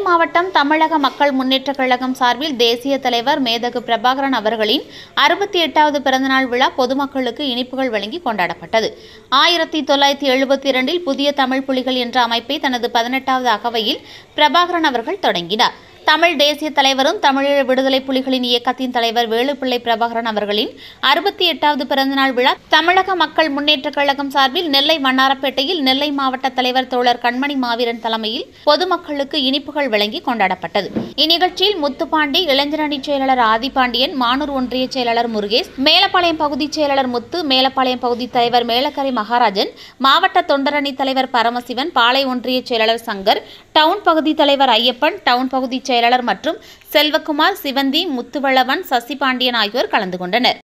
மாவட்டம் தமிழக மக்கள் முன்னேற்றக் கழகம் சார்பில் தேசிய தலைவர் மேதகு பிரபாகரன் அவர்களின் அறுபத்தி எட்டாவது பிறந்தநாள் விழா பொதுமக்களுக்கு இனிப்புகள் வழங்கி கொண்டாடப்பட்டது ஆயிரத்தி தொள்ளாயிரத்தி எழுபத்தி இரண்டில் புதிய தமிழ் புலிகள் என்ற அமைப்பை தனது பதினெட்டாவது அகவையில் பிரபாகரன் அவர்கள் தொடங்கினார் தமிழ் தேசிய தலைவரும் தமிழீழ விடுதலை புலிகளின் இயக்கத்தின் தலைவர் வேலுப்பிள்ளை பிரபாகரன் அவர்களின் அறுபத்தி எட்டாவது பிறந்தநாள் விழா தமிழக மக்கள் முன்னேற்றக் கழகம் சார்பில் நெல்லை வண்ணாரப்பேட்டையில் நெல்லை மாவட்ட தலைவர் தோழர் கண்மணி மாவீரன் தலைமையில் பொதுமக்களுக்கு இனிப்புகள் வழங்கி கொண்டாடப்பட்டது இந்நிகழ்ச்சியில் முத்துப்பாண்டி இளைஞரணி செயலாளர் ஆதிபாண்டியன் மானூர் ஒன்றிய செயலாளர் முருகேஷ் மேலப்பாளையம் பகுதி செயலாளர் முத்து மேலப்பாளையம் பகுதி தலைவர் மேலக்கரை மகாராஜன் மாவட்ட தொண்டரணி தலைவர் பரமசிவன் பாளை ஒன்றிய செயலாளர் சங்கர் டவுன் பகுதி தலைவர் ஐயப்பன் டவுன் பகுதி செயலாளர் மற்றும் செல்வகுமார் சிவந்தி முத்துவளவன் சசிபாண்டியன் ஆகியோர் கலந்து கொண்டனர்